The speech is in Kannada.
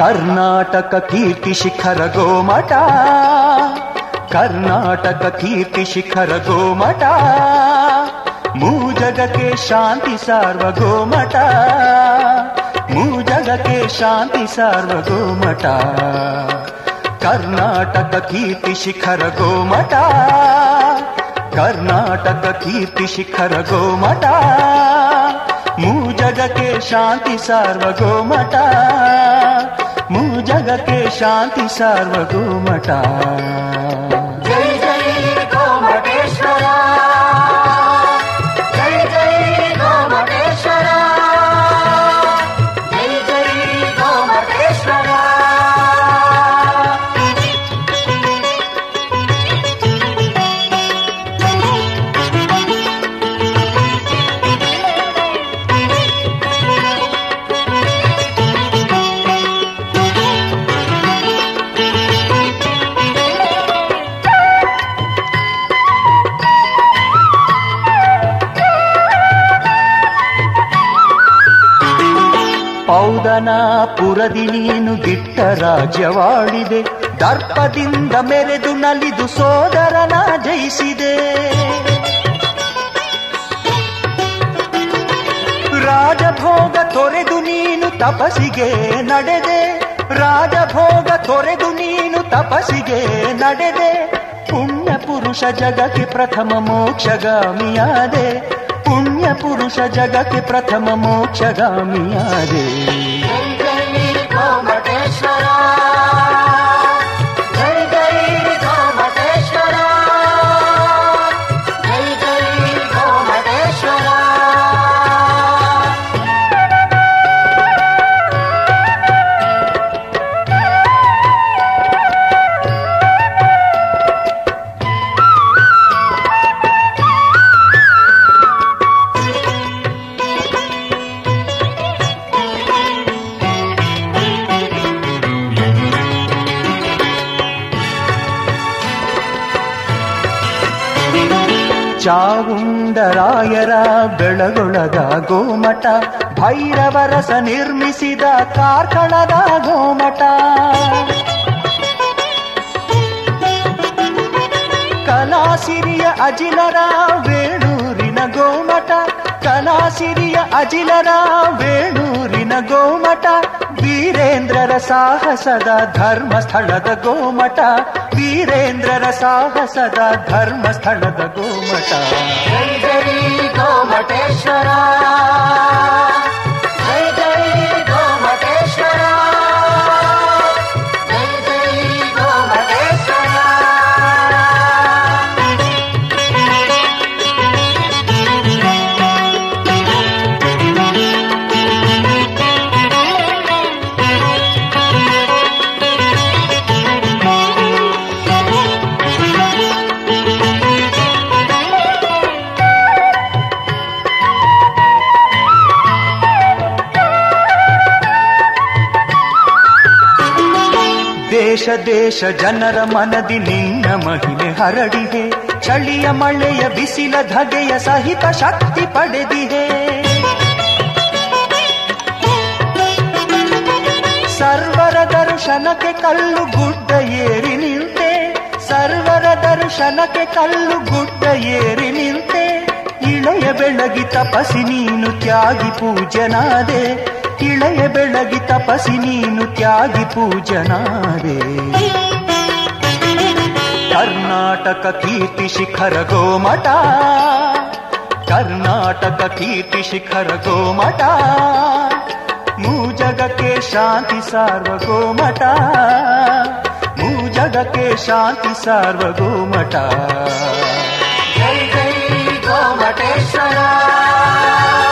ಕರ್ನಾಟಕ ಕೀರ್ತಿ ಶಿಖರ ಗೋಮಠ ಕರ್ನಾಟಕ ಕೀರ್ತಿ ಶಿಖರ ಗೋಮಠ ಮೂಜಗಕ್ಕೆ ಶಾಂತಿ ಸಾರ್ವ ಗೋಮಠ ಮೂಜಗಕ್ಕೆ ಶಾಂತಿ ಸಾರ್ವ ಗೋಮಠ ಕರ್ನಾಟಕ ಕೀರ್ತಿ ಶಿಖರ ಗೋಮಠ ಕರ್ನಾಟಕ ಕೀರ್ತಿ ಶಿಖರ ಗೋಮಠ ಮೂಜಗಕ್ಕೆ ಶಾಂತಿ ಸಾರ್ವ ಗೋಮಠ ಮೂಜಗಕ್ಕೆ ಶಾಂತಿ ಸಾರ್ವ ಗೋಮಠ ಜೈ ಜೈ ಗೋಮಟೇಶ್ವರ ಜೈ ಜೈ ಗೋಮಟೇಶ್ವರ ಜೈ ಜೈ ಗೋಮಟೇಶ್ವರ ಪೌದನಾಪುರದಿ ನೀನು ದಿಟ್ಟ ರಾಜ್ಯವಾಡಿದೆ ದರ್ಪದಿಂದ ಮೆರೆದು ನಲಿದು ಸೋದರನ ಜಯಿಸಿದೆ ರಾಜಭೋಗ ತೊರೆದು ನೀನು ತಪಸಿಗೆ ನಡೆದೆ ರಾಜಭೋಗ ತೊರೆದು ನೀನು ತಪಸಿಗೆ ನಡೆದೆ ಪುಣ್ಯ ಪುರುಷ ಜಗಕ್ಕೆ ಪ್ರಥಮ ಮೋಕ್ಷಗಾಮಿಯಾದೆ ಪುಣ್ಯ ಪುರುಷ ಜಗಕ್ಕೆ ಪ್ರಥಮ ಮೋಕ್ಷಗಾಮಿಯಾದೆ ಜೈ ಜೈ ಗೋಮಟೇಶ್ವರ ಜೈ ಜೈ ಗೋಮಟೇಶ್ವರ ಜೈ ಜೈ ಗೋಮಟೇಶ್ವರ ಚಾವುಂಡರಾಯರ ಬೆಳಗೊಳದ ಗೋಮಠ ಭೈರವರಸ ನಿರ್ಮಿಸಿದ ಕಾರ್ಕಳದ ಗೋಮಠ ಕಲಾಸಿರಿಯ ಅಜಿಲರ ವೇಣೂರಿನ ಗೋಮಠ ಕಲಾಸಿರಿಯ ಅಜಿಲರ ವೇಣೂರಿನ ಗೋಮಠ ವೀರೇಂದ್ರರ ಸಾಹಸದ ಧರ್ಮಸ್ಥಳದ ಗೋಮಠ ವೀರೇಂದ್ರರ ಸಾಹಸದ ಧರ್ಮಸ್ಥಳದ ಗೋಮಠ ಜೈ ಜೈ ಗೋಮಟೇಶ್ವರ ಜೈ ಜೈ ಗೋಮಟೇಶ್ವರ ಜೈ ಜೈ ಗೋಮಟೇಶ್ವರ ದೇಶ ದೇಶ ಜನರ ಮನದಿ ನಿನ್ನ ಮಹಿಮೆ ಹರಡಿದೆ ಚಳಿಯ ಮಳೆಯ ಬಿಸಿಲ ಧಗೆಯ ಸಹಿತ ಶಕ್ತಿ ಪಡೆದಿದೆ ಸರ್ವರ ದರ್ಶನಕ್ಕೆ ಕಲ್ಲು ಗುಡ್ಡ ಏರಿ ನಿಂತೆ ಸರ್ವರ ದರ್ಶನಕ್ಕೆ ಕಲ್ಲು ಗುಡ್ಡ ಏರಿ ನಿಂತೆ ಇಳೆಯ ಬೆಳಗಿ ತಪಸಿ ನೀನು ತ್ಯಾಗಿ ಪೂಜನಾದೆ ಇಳೆಯ ಬೆಳಗಿ ತಪಸಿ ನೀನು ತ್ಯಾಗಿ ಪೂಜನಾದೆ ಕರ್ನಾಟಕ ಕೀರ್ತಿ ಶಿಖರ ಗೋಮಠ ಕರ್ನಾಟಕ ಕೀರ್ತಿ ಶಿಖರ ಗೋಮಠ ಮೂಜಗಕ್ಕೆ ಶಾಂತಿ ಸಾರ್ವ ಗೋಮಠ ಮೂಜಗಕ್ಕೆ ಶಾಂತಿ ಸಾರ್ವ ಗೋಮಠ ಜೈ ಜೈ ಗೋಮಟೇಶ್ವರ